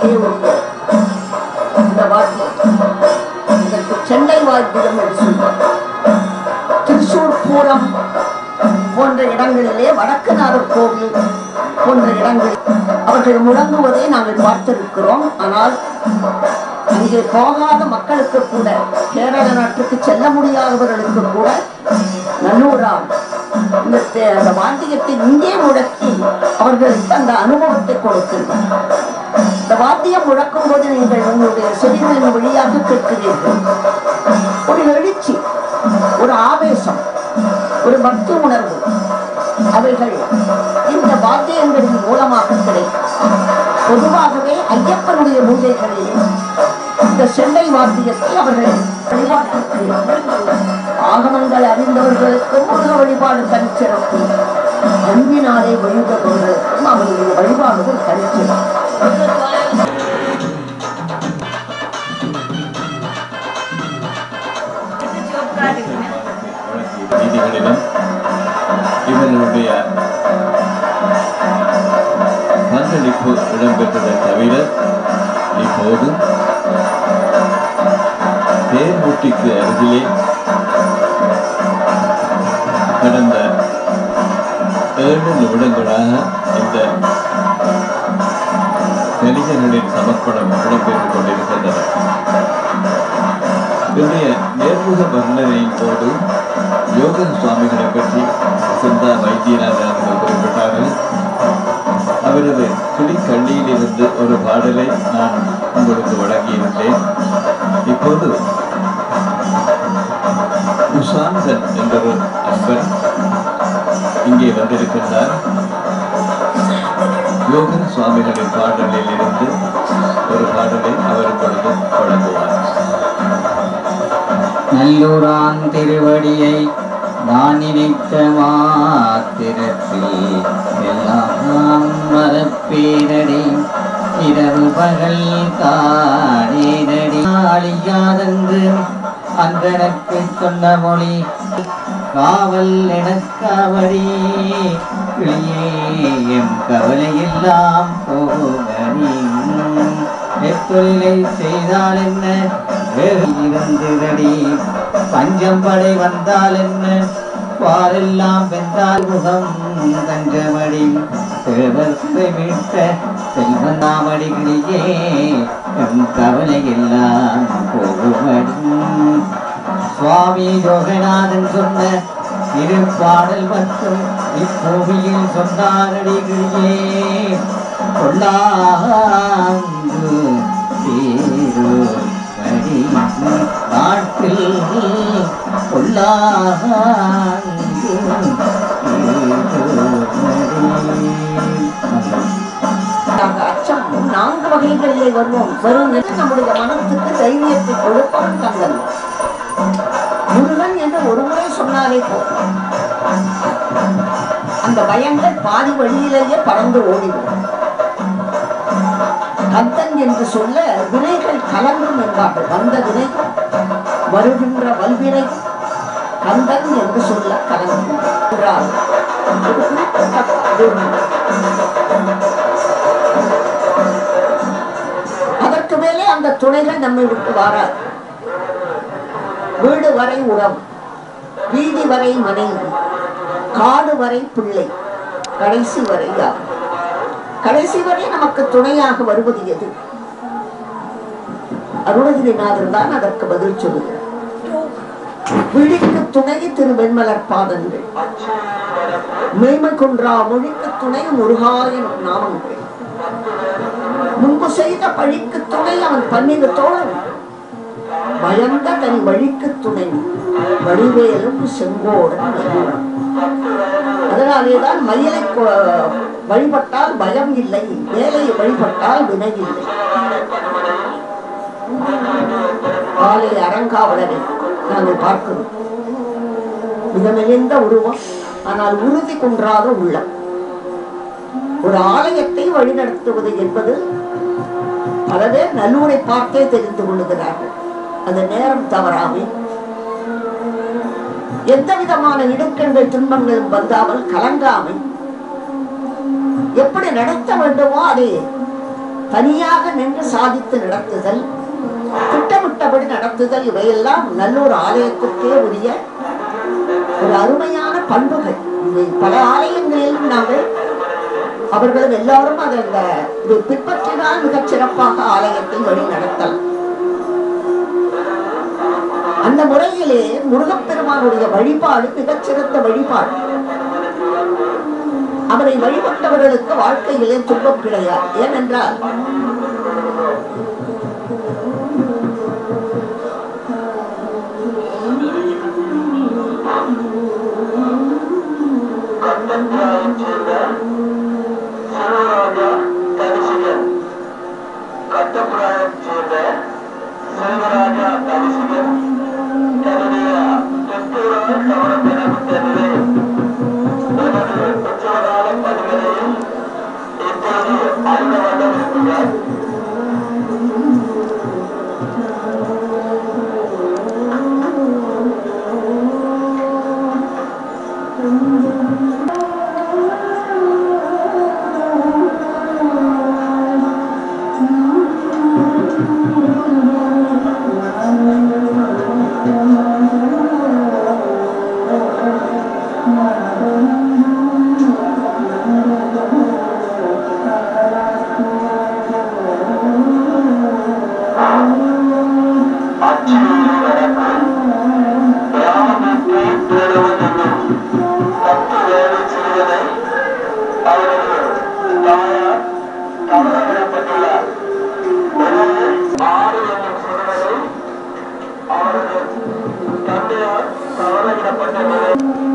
நாட்டுக்கே உரிய இந்த வாத்தியம் இதற்கு சென்னை வாத்தியம் என்று சொல்வார் திருச்சூர் பூரம் போன்ற இடங்களிலே வடக்குநாதர் கோவில் போன்ற இடங்களில் அவர்கள் முழங்குவதை நாங்கள் பார்த்திருக்கிறோம் ஆனால் அங்கே போகாத மக்களுக்கு கூட கேரள நாட்டுக்கு செல்ல முடியாதவர்களுக்கு கூட நல்லூரால் இந்த தே- அந்த வாத்தியத்தை இங்கே முழக்கி அவர்களுக்கு அந்த அனுபவத்தை கொடுக்கின்றனர் இந்த வாத்தியம் முழக்கும் போது நீங்கள் உங்களுடைய செவிகளின் வழியாக கேட்கிறீர்கள் ஒரு எழுச்சி ஒரு ஆவேசம் ஒரு பக்தி உணர்வு அவைகள் இந்த வாத்தியங்களின் மூலமாக கிடைக்கும் பொதுவாகவே ஐயப்பனுடைய பூஜைகளில் இந்த செண்டை வாத்தியத்தை அவர்கள் வழிபாட்டிற்கு ஆகமங்கள் அறிந்தவர்களுக்கு முருக வழிபாடு தனிச்சிறப்பு அன்பினாலே வழிபடுவதற்கும் அவர்களுடைய வழிபாடுகள் தனிச்சிறப்பு நீதிகளிலும் இவர்களுடைய பங்களிப்பு இடம்பெற்றதை தவிர இப்போது தேர்முட்டிக்கு அருகிலே கடந்த ஏழு நிமிடங்களாக இந்த கணிதர்களின் சமர்ப்பணம் இடம்பெற்றுக் கொண்டிருக்கின்றன இன்றைய நேர்முக வர்ணனையின் போது யோகன் சுவாமிகளை பற்றி சிந்தா வைத்தியநாதன் அவர்கள் குறிப்பிட்டார்கள் அவரது கிளிக்கண்ணியிலிருந்து ஒரு பாடலை நான் உங்களுக்கு வழங்கியிருந்தேன் இப்போது உஷாந்தன் என்ற ஒரு அன்பர் இங்கே வந்திருக்கின்றார் யோகன் சுவாமிகளின் பாடலில் இருந்து ஒரு பாடலை அவர் இப்பொழுது வழங்குவார் நல்லூரான் திருவடியை நான் நினைத்த மாத்திரத்தில் எல்லாம் மறப்பேனடி இரவு பகல் காணேனடி அழியாதென்று அன்றனக்கு சொன்ன மொழி காவல் எனக்காவடி கிளியே எம் கவலையெல்லாம் போகடி எப்பொருளை செய்தால் என்ன இருந்ததடி பஞ்சம் படை வந்தால் என்ன வாரெல்லாம் வென்றால் முகம் தஞ்சமடி தேவர் சுவை மீட்ட செல்வந்தாமடிகளிலே எம் கவலையெல்லாம் போகுமடி சுவாமி யோகநாதன் சொன்ன இரு பாடல் மற்றும் இப்பூமியில் சொன்னாரடிகளே கொள்ளாங்கு சேரு படி நாட்டில் கொள்ளாங்கு நாங்க அச்சம் நான்கு வகைகளிலே வருவோம் வரும் என்று நம்முடைய மனத்துக்கு தைரியத்தை கொடுப்பவன் தங்கள் முருகன் என்று ஒரு முறை சொன்னாலே போதும் அந்த பயங்கள் பாதி வழியிலேயே பறந்து ஓடிவிடும் கந்தன் என்று சொல்ல வினைகள் கலங்கும் என்பார்கள் வந்த வினை வருகின்ற வல்வினை கந்தன் என்று சொல்ல கலங்கும் என்றால் ஒரு குறிப்பிட்ட விரும்பும். அதற்கு மேலே அந்த துணைகள் நம்மை விட்டு வாராது வீடு வரை உறவு வீதி வரை மனைவி காடு வரை பிள்ளை கடைசி வரை யார் கடைசி வரை நமக்கு துணையாக வருவது எது அருணகிரிநாதர் தான் அதற்கு பதில் சொல்லுகிறார் விழிக்கு துணை திரு வெண்மலர் பாதங்கள் மெய்மை குன்றா மொழிக்கு துணை முருகாயின் நாமங்கள் முன்பு செய்த பழிக்கு துணை அவன் பன்னிரு தோழன் பயந்த தன் வழிக்கு துணை வடிவேலும் செங்கோடன் நல்லூரன். அதனாலேதான் மயிலை கொ- வழிபட்டால் பயம் இல்லை வேலையை வழிபட்டால் வினை இல்லை காலை அரங்காவலரை நாங்கள் பார்க்கிறோம் மிகமெலிந்த உருவம் ஆனால் உறுதி குன்றாத உள்ளம் ஒரு ஆலயத்தை வழிநடத்துவது என்பது பல பேர் நல்லூரை பார்த்தே தெரிந்து கொள்ளுகிறார்கள் அது நேரம் தவறாமை எந்த விதமான இடுக்கண்கள் துன்பங்களும் வந்தாமல் கலங்காமை எப்படி நடத்த வேண்டுமோ அதை தனியாக நின்று சாதித்து நடத்துதல் திட்டமிட்டபடி நடத்துதல் இவையெல்லாம் நல்லொரு ஆலயத்திற்கே உரிய ஒரு அருமையான பண்புகள் இவை பல ஆலயங்களிலும் நாங்கள் அவர்களும் எல்லாரும் அதை அந்த இது பின்பற்றினால் மிகச் சிறப்பாக ஆலயத்தை வழி நடத்தலாம் அந்த முறையிலே முருகப்பெருமானுடைய வழிபாடு மிகச்சிறந்த வழிபாடு அவரை வழிபட்டவர்களுக்கு வாழ்க்கையிலே துன்பம் கிடையாது ஏனென்றால் கட்டப்புறாயம் சேர்ந்த செல்வராஜா தரிசிகன் தன்னுடைய பெற்றோரால் கவனம் பெறப்பட்ட நிலையில் தனது உற்சவகால பணிகளையும் இப்போது ஆய்ந்த வண்ணம் இருக்கிறார் அச்சியூர் வடக்கு கிராமத்தை தேடுவதென்னும் பத்து வேலை செய்வதை அவரது தாயார் தவறவிடப்பட்டுள்ளார் எனவே ஆறு என்னும் சொல்வதை அவரது தந்தையார் தவறவிடப்பட்டுள்ளது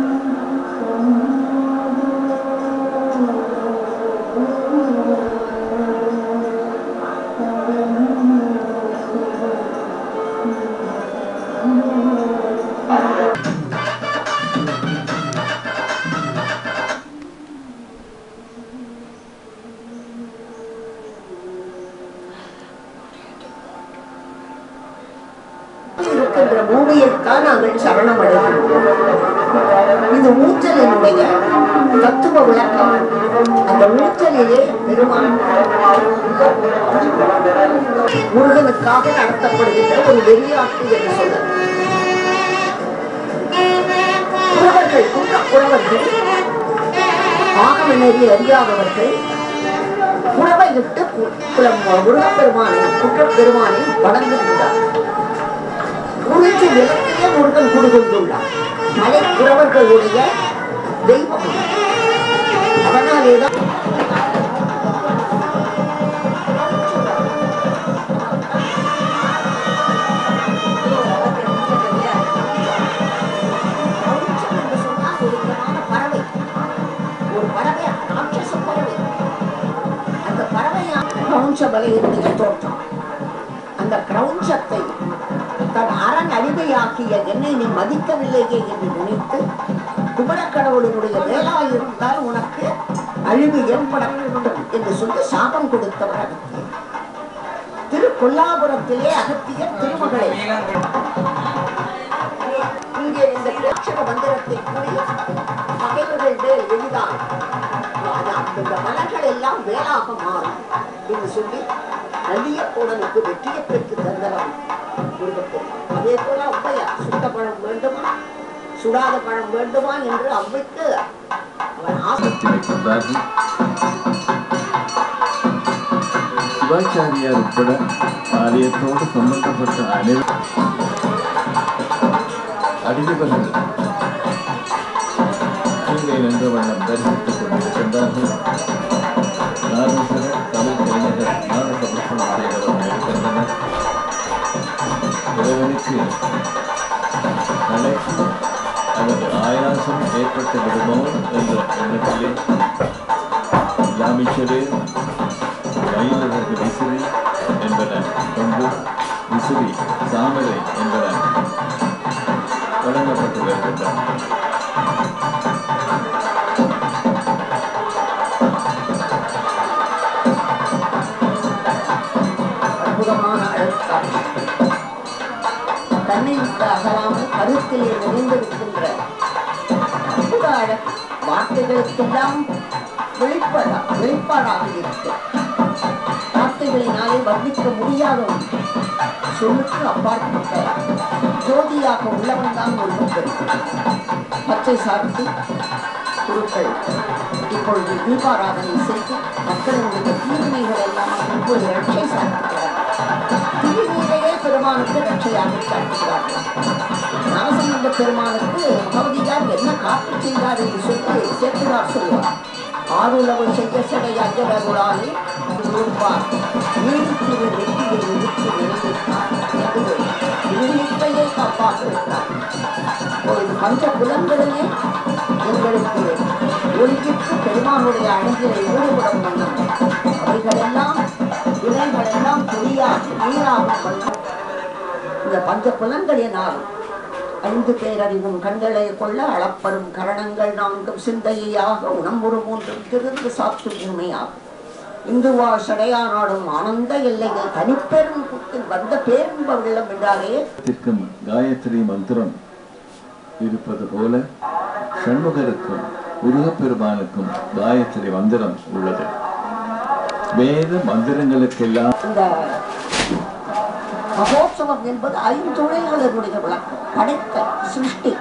இருக்கின்ற பூமியைத்தான் நாங்கள் சரணம் அடைகின்றோம் இது ஊஞ்சலினுடைய தத்துவ விளக்கம் அந்த ஊஞ்சலிலே பெருமான் முருகனுக்காக நடத்தப்படுகின்ற ஒரு வெறியாட்டு என்று சொல்ல புறவர்கள் குற்ற புறவர்கள் ஆகம நெறி அறியாதவர்கள் உணவையிட்டு முருகப்பெருமானை குற்றப்பெருமானை வணங்குகின்றார் குறிச்சி நிலத்திலே முருகன் குடிகொண்டுள்ளார் மலை புறவர்களுடைய தெய்வம் அவர். அதனாலேதான் கவுச்சம் என்று சொன்னால் ஒரு விதமான பறவை. ஒரு பறவை, ராட்சச பறவை. அந்த பறவையான கிரௌஞ்ச மலையினுடைய தோற்றம் அந்த கிரௌஞ்சத்தை தன் அரண் அடிமையாக்கிய என்னை நீ மதிக்கவில்லையே என்று நினைத்து குமரக்கடவுளினுடைய வேலாய் இருந்தால் உனக்கு அழிவு ஏற்பட வேண்டும் என்று சொல்லி சாபம் கொடுத்தவர் அகத்தியர் திரு கொல்லாபுரத்திலே அகத்தியர் திருமகளை இங்கே இந்த பிரேட்சக மந்திரத்தை கூறி பகைவர்கள் மேல் எளிதால் அது அந்த மலர்கள் எல்லாம் வேலாக மாறும் என்று சொல்லி நல்லியப்போடனுக்கு வெற்றியை பெற்று தந்தவன் முருகப்பெருமான் அதே போல ஔவையா சுட்ட பழம் வேண்டுமா சுடாத பழம் வேண்டுமா என்று அவ்வைக்கு அவன் ஆசை சத்தினை கொண்டார்கள் சிவாச்சாரியார் உட்பட ஆலயத்தோடு சம்பந்தப்பட்ட அனைவரும் அடிமைகள் கீழே நின்ற வண்ணம் தரிசித்துக் கொண்டிருக்கின்றார்கள் நாதஸ்வர தமிழ் கலைஞர்கள் நாத சமர்ப்பணம் செய்தவர்கள் இருக்கின்றனர் இறைவனுக்கு கலைக்கு அல்லது ஆயாசம் ஏற்பட்டு விடுமோ என்ற எண்ணத்திலே யாமிச்சரே மயிலழகு விசிறி என்பன கொண்டு விசிறி சாமரை என்பன வழங்கப்பட்டு வருகின்றன அற்புதமான அழுத்தாள் தன்னை விட்டு அகலாமல் கருத்திலே நிறைந்திருக்கின்ற அற்புத அழகு வார்த்தைகளுக்கெல்லாம் வெளிப்பாடா வெளிப்பாடாக இருக்கு வார்த்தைகளினாலே வர்ணிக்க முடியாத ஒன்று. சொல்லுக்கு அப்பாற்பட்ட ஜோதியாக உள்ளவன் தான் ஒரு பக்தன் பச்சை சார்ந்து குருக்கள் இப்பொழுது தீபாராதனை செய்து மக்களுடைய தீர்மைகள் எல்லாம் இப்பொழுது ரட்சை சார்ந்திருக்கிறார் தீர்மையிலேயே பெருமானுக்கு ரட்சையாக சாட்டுகிறார்கள் ஞானசம்பந்த பெருமானுக்கு பகவதியார் என்ன காப்பு செய்தார் என்று சொல்லி சேர்க்கிறார் சொல்லுவார் ஆறுலவு செய்ய சடை அஞ்சலருளாலே இருப்பார் நீடித்திரு நெற்றியை நிறுத்தி நிலைநிற்பார் என்று இருநிலையை காப்பாக இருக்கிறார் இப்பொழுது பஞ்ச புலன்களிலே எங்களுக்கு ஒளிவிட்டு பெருமானுடைய அழகிலே ஈடுபடும் வண்ணம் அவைகளெல்லாம் இலைகளெல்லாம் பொறியாகி நீராகும் வண்ணம் இந்த பஞ்ச புலன்களினாலும் ஐந்து பேரறிவும் கண்களை கொள்ள அளப்பரும் கரணங்கள் நான்கும் சிந்தையாக உணம்புறு மூன்றும் திருந்து சாத்து உண்மையாகும் இந்து வாழ் சடையா நாடும் ஆனந்த எல்லையை தனிப்பெரும் கூட்டில் வந்த பேரின்ப வெள்ளம் என்றாலே த்திற்கும் காயத்ரி மந்திரம் இருப்பது போல சண்முகருக்கும் முருகப்பெருமானுக்கும் காயத்ரி மந்திரம் உள்ளது வேத மந்திரங்களுக்கெல்லாம் இந்த மகோத்சவம் என்பது ஐந்தொழில்களினுடைய விளக்கம் படைத்தல் சிருஷ்டி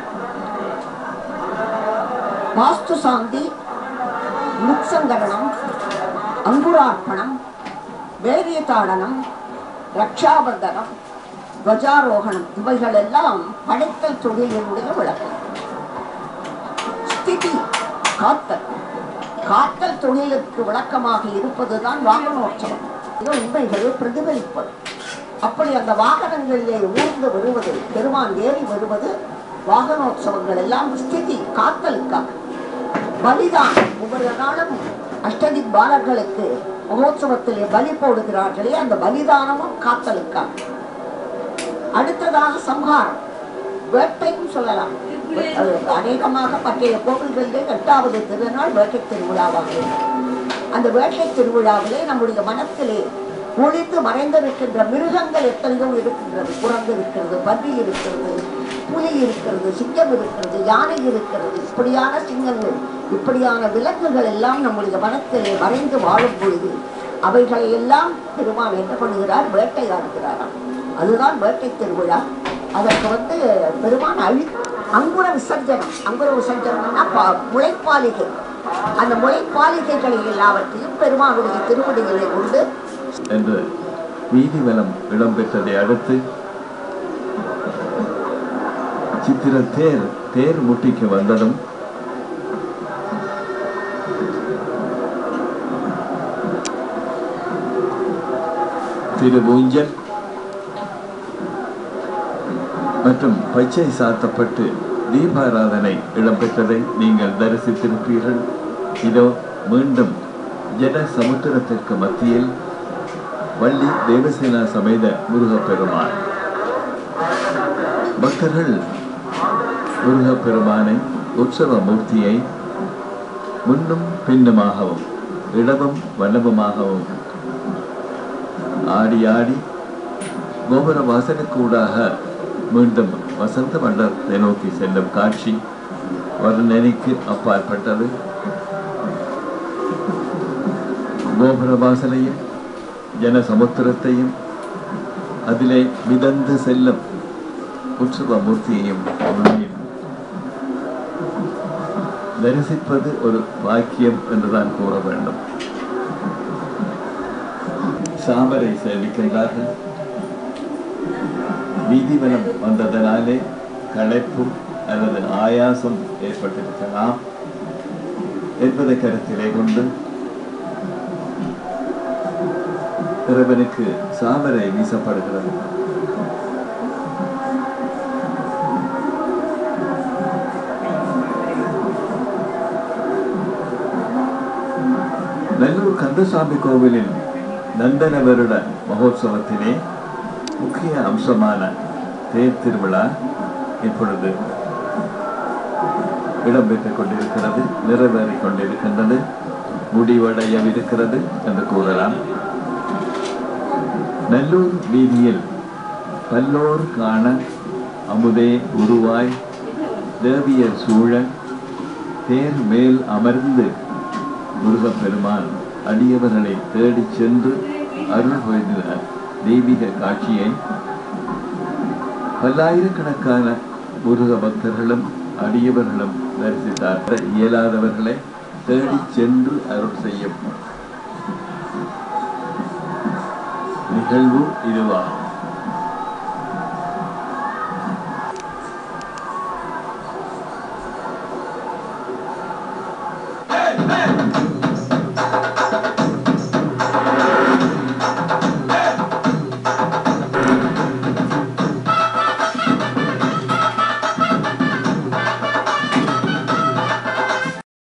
வாஸ்து சாந்தி முக்சங்கரணம் அங்குரார்ப்பணம் வேரிய தாடனம் ரக்ஷாபந்தனம் துவஜாரோகணம் இவைகள் எல்லாம் படைத்தல் தொழிலினுடைய விளக்கம் ஸ்திதி காத்தல் காத்தல் தொழிலுக்கு விளக்கமாக இருப்பதுதான் வாகனோற்சவம் இது உண்மைகள் பிரதிபலிப்பது அப்படி அந்த வாகனங்களிலே ஊர்ந்து வருவது பெருமான் ஏறி வருவது வாகனோற்சவங்கள் எல்லாம் ஸ்திதி காத்தலுக்காக பலிதான் ஒவ்வொரு நாளும் அஷ்டதி பாலர்களுக்கு மகோத்சவத்திலே பலி போடுகிறார்களே அந்த பலிதானமும் காத்தலுக்காக அடுத்ததாக சம்ஹாரம் வேட்டையும் சொல்லலாம் அது அநேகமாக பற்றிய கோவில்களிலே எட்டாவது திருநாள் வேட்டை திருவிழாவாக இருக்கும். அந்த வேட்டை திருவிழாவிலே நம்முடைய மனத்திலே ஒளிந்து மறைந்திருக்கின்ற மிருகங்கள் எத்தனையோ இருக்கின்றது குரங்கு இருக்கிறது பன்றி இருக்கிறது புலி இருக்கிறது சிங்கம் இருக்கிறது யானை இருக்கிறது இப்படியான சிங்கங்கள் இப்படியான விலங்குகள் எல்லாம் நம்முடைய மனத்திலே மறைந்து வாழும் பொழுது அவைகளை எல்லாம் பெருமான் என்ன பண்ணுகிறார் வேட்டையாடுகிறாராம் அதுதான் வேட்டை திருவிழா அதற்கு வந்து பெருமான் அழி அங்குர விசர்ஜனம் அங்குர விசர்ஜனம்னா பா- முளைப்பாலிகை அந்த முளைப்பாலிகைகளை எல்லாவற்றையும் பெருமானுடைய திருவடிகளை கொண்டு என்று வீதிவலம் இடம்பெற்றதை அடுத்து சித்திர தேர் தேர் முட்டிக்கு வந்ததும் திருவூஞ்சல் மற்றும் பச்சை சாத்தப்பட்டு தீபாராதனை இடம்பெற்றதை நீங்கள் தரிசித்திருப்பீர்கள் இதோ மீண்டும் ஜன சமுத்திரத்திற்கு மத்தியில் வள்ளி தேவசேனா சமேத முருகப்பெருமான் பக்தர்கள் முருகப்பெருமானை உற்சவ மூர்த்தியை முன்னும் பின்னுமாகவும் இடமும் வல்லமுமாகவும் ஆடி ஆடி கோபுர வாசலுக்கூடாக மீண்டும் வசந்த மண்டலத்தை நோக்கி செல்லும் காட்சி வர்ணனைக்கு அப்பாற்பட்டது கோபுர வாசலையும் ஜன சமுத்திரத்தையும் அதிலே மிதந்து செல்லும் உற்சவ மூர்த்தியையும் உண்மையில் தரிசிப்பது ஒரு பாக்கியம் என்றுதான் கூற வேண்டும் சாமரை சேவிக்கின்றார்கள் வீதிவனம் வந்ததனாலே களைப்பும் அல்லது ஆயாசம் ஏற்பட்டிருக்கலாம் என்பதை கருத்திலே கொண்டு இறைவனுக்கு சாமரை வீசப்படுகிறது நல்லூர் கந்தசாமி கோவிலின் நந்தன வருட மகோத்சவத்திலே முக்கிய அம்சமான தேர் திருவிழா இப்பொழுது இடம்பெற்றுக் கொண்டிருக்கிறது நிறைவேறிக் கொண்டிருக்கின்றது முடிவடையவிருக்கிறது என்று கூறலாம் நல்லூர் வீதியில் பல்லோர் காண அமுதே உருவாய் தேவியர் சூழ தேர் மேல் அமர்ந்து முருகப்பெருமான் அடியவர்களை தேடிச் சென்று அருள் புரிந்த தெய்வீக காட்சியை பல்லாயிரக்கணக்கான முருக பக்தர்களும் அடியவர்களும் தரிசித்தார் இயலாதவர்களை தேடிச் சென்று அருள் செய்யும் நிகழ்வு இதுவாகும்